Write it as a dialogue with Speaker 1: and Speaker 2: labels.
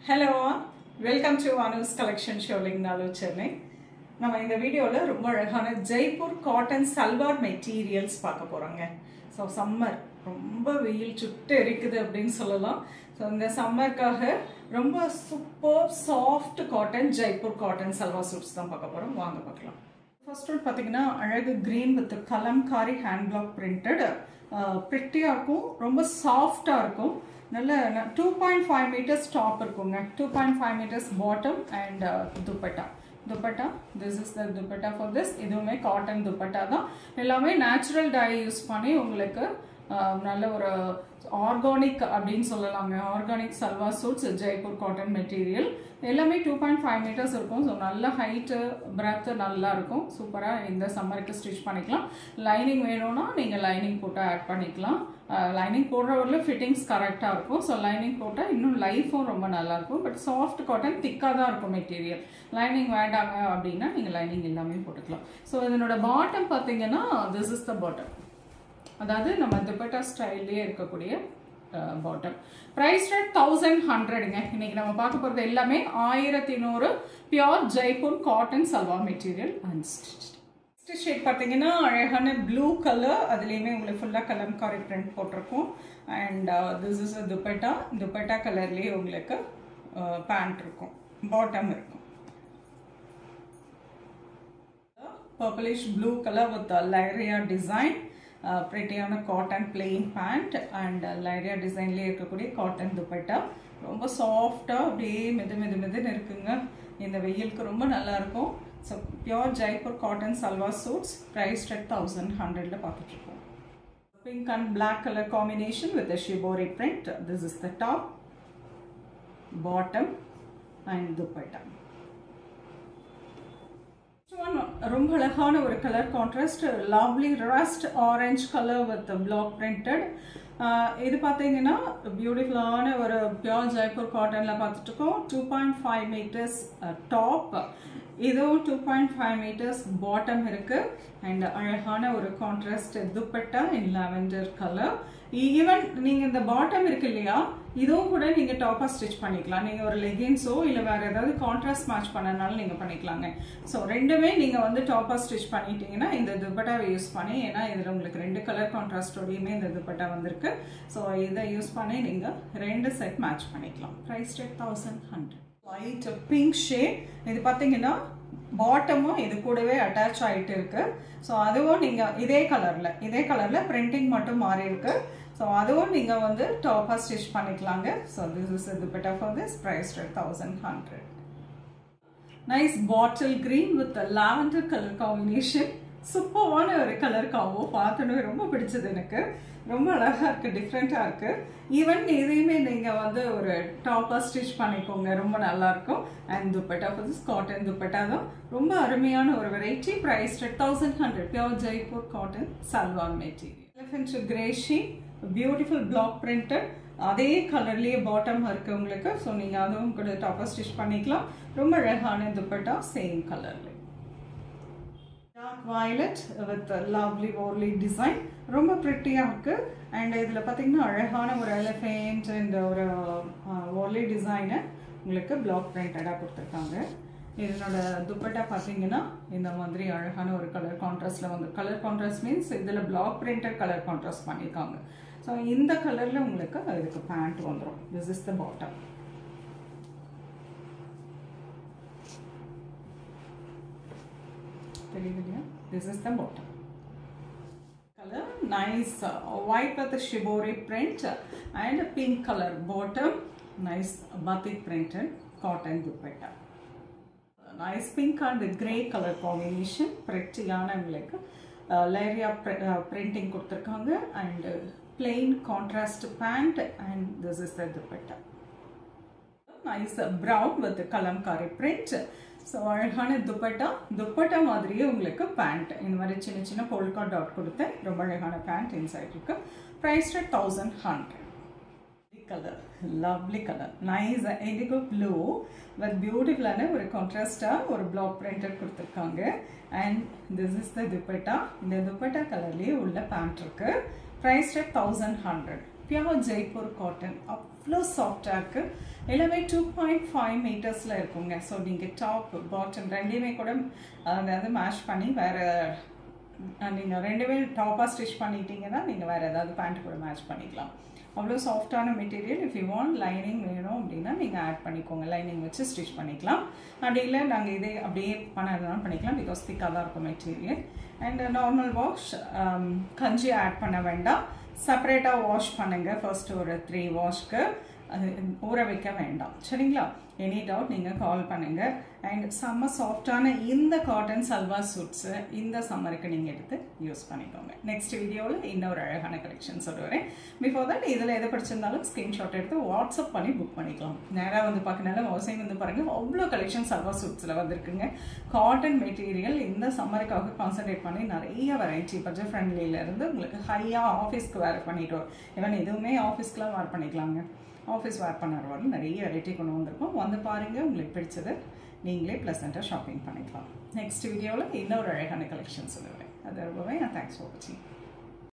Speaker 1: hello welcome to Anu's collection ஷோலிங் நாலு சென்னை நம்ம இந்த வீடியோவில் ரொம்ப அழகான ஜெய்ப்பூர் காட்டன் சல்வார் மெட்டீரியல்ஸ் பார்க்க போகிறோங்க ஸோ சம்மர் ரொம்ப வெயில் சுட்டு எரிக்குது அப்படின்னு சொல்லலாம் ஸோ இந்த சம்மருக்காக ரொம்ப super soft cotton Jaipur cotton salwar suits தான் பார்க்க போகிறோம் வாங்க பார்க்கலாம் ஃபர்ஸ்ட் ஒன் பார்த்தீங்கன்னா அழகு green with kalamkari hand block printed ப்ரிட்டியாக இருக்கும் ரொம்ப சாஃப்டாக இருக்கும் நல்ல two point five meters top இருக்குங்க two point five meters bottom and dupatta dupatta this is the dupatta for this இதுவுமே காட்டன் துப்பட்டா தான் எல்லாமே நேச்சுரல் டை யூஸ் பண்ணி உங்களுக்கு நல்ல ஒரு ஆர்கானிக் அப்படின்னு சொல்லலாங்க organic salwar suits Jaipur cotton material எல்லாமே டூ பாயிண்ட் ஃபைவ் மீட்டர்ஸ் இருக்கும் ஸோ நல்ல ஹைட்டு பிரெத்து நல்லா இருக்கும் சூப்பராக இந்த சம்மருக்கு ஸ்டிச் பண்ணிக்கலாம் லைனிங் வேணும்னா நீங்கள் லைனிங் போட்டு ஆட் பண்ணிக்கலாம் லைனிங் போடுறவரில் ஃபிட்டிங்ஸ் கரெக்டாக இருக்கும் ஸோ லைனிங் போட்டால் இன்னும் லைஃபும் ரொம்ப நல்லாயிருக்கும் பட் சாஃப்ட் காட்டன் திக்காக தான் இருக்கும் மெட்டீரியல் லைனிங் வேண்டாங்க அப்படின்னா நீங்கள் லைனிங் எல்லாமே போட்டுக்கலாம் ஸோ இதனோட பாட்டம் பார்த்தீங்கன்னா திஸ் இஸ் த பாட்டம் அதாவது நம்ம துப்பட்டா ஸ்டைல்லே இருக்கக்கூடிய பாட்டம் ப்ரைஸ் ரேட் தௌசண்ட் ஹண்ட்ரடுங்க இன்னைக்கு நம்ம பார்க்க போகிறது எல்லாமே ஆயிரத்தி நூறு pure Jaipur cotton salwar material unstitch next shade பார்த்தீங்கன்னா அழகான ப்ளூ கலர் அதுலேயுமே உங்களுக்கு ஃபுல்லாக கலம்காரி பிரிண்ட் போட்டிருக்கும் and this is a dupatta dupatta கலர்லேயே உங்களுக்கு பேண்ட் இருக்கும் பாட்டம் இருக்கும் purplish blue colour with leheriya design ப்ரிட்டியான cotton plain pant and leheriya டிசைன்லேயே இருக்கக்கூடிய காட்டன் துப்பட்டா ரொம்ப சாஃப்டாக அப்படியே மெது மெது மெதுன்னு இருக்குங்க இந்த வெயிலுக்கு ரொம்ப நல்லாயிருக்கும் so pure Jaipur cotton salwar suits price at thousand ஹண்ட்ரடில் பார்த்துட்ருக்கோம் pink and black colour combination with shibori print this is the top bottom and dupatta one ரொம்ப அழகான ஒரு colour contrast lovely rust orange colour with black printed இது பார்த்தீங்கன்னா பியூட்டிஃபுல்லான ஒரு பியோர் ஜெய்ப்பூர் காட்டனில் பார்த்துட்டு இருக்கோம் two point five meters top இதுவும் two point five meters bottom இருக்கு அண்ட் அழகான ஒரு கான்ட்ராஸ்ட் துப்பட்டா இன் லாவெண்டர் கலர் ஈவன் நீங்கள் இந்த பாட்டம் இருக்கு இல்லையா இதுவும் கூட நீங்கள் டாப்பாக ஸ்டிச் பண்ணிக்கலாம் நீங்கள் ஒரு லெகின்ஸோ இல்லை வேறு ஏதாவது கான்ட்ராஸ்ட் மேட்ச் பண்ணனாலும் நீங்கள் பண்ணிக்கலாங்க ஸோ ரெண்டுமே நீங்கள் வந்து டாப்பாக ஸ்டிச் பண்ணிட்டீங்கன்னா இந்த துப்பட்டாவை யூஸ் பண்ணி ஏன்னா இதில் உங்களுக்கு ரெண்டு கலர் கான்ட்ராஸ்டோடையுமே இந்த துப்பட்டா வந்திருக்கு ஸோ இதை யூஸ் பண்ணி நீங்கள் ரெண்டு செட் மேட்ச் பண்ணிக்கலாம் price rate thousand hundred light pink shade இது பார்த்தீங்கன்னா பாட்டமும் இது கூடவே அட்டாச் ஆகிட்டு இருக்கு ஸோ அதுவும் நீங்கள் இதே கலரில் இதே கலரில் பிரிண்டிங் மட்டும் மாறி இருக்கு ஸோ அதுவும் நீங்கள் வந்து டாப்பாக ஸ்டிச் பண்ணிக்கலாங்க so this is dupatta for this price rate thousand hundred nice bottle green with lavender colour combination சூப்பரான ஒரு கலர் காம்போ பார்த்தோன்னே ரொம்ப பிடிச்சது எனக்கு ரொம்ப அழகாக இருக்குது டிஃப்ரெண்ட்டாக இருக்குது ஈவன் இதையுமே நீங்கள் வந்து ஒரு டாப்பாக ஸ்டிச் பண்ணிக்கோங்க ரொம்ப நல்லாயிருக்கும் and dupatta for cotton dupatta தான் ரொம்ப அருமையான ஒரு variety price thousand hundred pure Jaipur cotton salwar material elephant greyish beautiful black printed அதே கலர்லேயே பாட்டம் இருக்குது உங்களுக்கு ஸோ நீங்கள் அதுவும் கூட டாப்பாக ஸ்டிச் பண்ணிக்கலாம் ரொம்ப அழகான துப்பட்டா சேம் கலரில் dark violet with lovely Warli design ரொம்ப ப்ரிட்டியாக இருக்குது அண்ட் இதில் பார்த்தீங்கன்னா அழகான ஒரு எலிஃபென்ட் இந்த ஒரு ஓர்லி டிசைனை உங்களுக்கு பிளாக் பிரிண்டடாக கொடுத்துருக்காங்க இதனோட துப்பட்டா பார்த்தீங்கன்னா இந்த மாதிரி அழகான ஒரு கலர் கான்ட்ராஸ்டில் வந்து கலர் கான்ட்ராஸ்ட் மீன்ஸ் இதில் பிளாக் பிரிண்டட் கலர் கான்ட்ராஸ்ட் பண்ணியிருக்காங்க ஸோ இந்த கலரில் உங்களுக்கு இதுக்கு பேண்ட் வந்துடும் திஸ் இஸ் த பாட்டம் தெரியுது இல்லையா this is the bottom color nice uh, white with the shibori print and a pink color bottom nice batik printed cotton dupatta nice pink and grey color combination prettyயான உங்களுக்கு leheriya printing கொடுத்துருக்காங்க and plain contrast pant and this is the dupatta nice brown with the kalamkari print ஸோ அழகான துப்பட்டா துப்பட்டா மாதிரியே உங்களுக்கு pant இந்த மாதிரி சின்ன சின்ன பொல்கா டாட் கொடுத்து ரொம்ப அழகான பேண்ட் இன்சைட் இருக்கு price rate thousand hundred colour lovely colour nice indigo blue with பியூட்டிஃபுல்லான ஒரு கான்ட்ராஸ்டாக ஒரு பிளாக் பிரிண்டட் கொடுத்துருக்காங்க and this is the dupatta இந்த துப்பட்டா கலர்லேயே உள்ள பேண்ட் இருக்கு price rate thousand hundred pure Jaipur cotton அவ்வளோ சாஃப்டாக இருக்குது எல்லாமே டூ பாயிண்ட் ஃபைவ் மீட்டர்ஸில் இருக்குங்க ஸோ நீங்கள் டாப் பாட்டம் ரெண்டையுமே கூட அதாவது மேஷ் பண்ணி வேறு நீங்கள் ரெண்டுமே டாப்பாக ஸ்டிச் பண்ணிட்டீங்கன்னா நீங்கள் வேறு ஏதாவது பேண்ட் கூட மேட்ச் பண்ணிக்கலாம் அவ்வளோ சாஃப்டான material if you want lining வேணும் அப்படின்னா நீங்கள் ஆட் பண்ணிக்கோங்க லைனிங் வச்சு ஸ்டிச் பண்ணிக்கலாம் அப்படி இல்லை நாங்கள் இதே அப்படியே பண்ணதுனாலும் பண்ணிக்கலாம் பிகாஸ் திக்காக தான் இருக்கும் மெட்டீரியல் அண்ட் நார்மல் வாஷ் கஞ்சி ஆட் பண்ண வேண்டாம் செப்பரேட்டாக வாஷ் பண்ணுங்கள் ஃபர்ஸ்ட் ஒரு த்ரீ வாஷ்க்கு அது ஊற வைக்க வேண்டாம் சரிங்களா எனி டவுட் நீங்கள் கால் பண்ணுங்கள் அண்ட் செம்ம சாஃப்டான இந்த காட்டன் சல்வா சூட்ஸு இந்த சம்மருக்கு நீங்கள் எடுத்து யூஸ் பண்ணிக்கோங்க நெக்ஸ்ட் வீடியோவில் இன்னொரு அழகான கலெக்ஷன் சொல்லுவேன் பிஃபோர் தட் இதில் எதை படிச்சிருந்தாலும் ஸ்க்ரீன்ஷாட் எடுத்து வாட்ஸ்அப் பண்ணி புக் பண்ணிக்கலாம் நேராக வந்து பார்க்கனால அவசியம் வந்து பாருங்கள் அவ்வளோ கலெக்ஷன் சல்வா சூட்ஸில் வந்திருக்குங்க காட்டன் மெட்டீரியல் இந்த சம்மருக்காக கான்சன்ட்ரேட் பண்ணி நிறைய வெரைட்டி பட்ஜெட் ஃப்ரெண்ட்லியிலேருந்து உங்களுக்கு ஹையாக ஆஃபீஸ்க்கு வேர் பண்ணிட்டு ஈவன் எதுவுமே ஆஃபீஸ்க்குலாம் வேர் பண்ணிக்கலாங்க ஆஃபீஸ் வேர் பண்ணுறவங்க நிறைய வெரைட்டி கொண்டு வந்திருக்கோம் வந்து பாருங்கள் உங்களுக்கு பிடிச்சது நீங்களே ப்ளசண்ட்டாக ஷாப்பிங் பண்ணிக்கலாம் நெக்ஸ்ட் வீடியோவில் இன்னொரு அழகான கலெக்ஷன் சொல்லுவேன் அது ரொம்பவே நான் தேங்க்ஸ் ஃபார் வாட்சிங்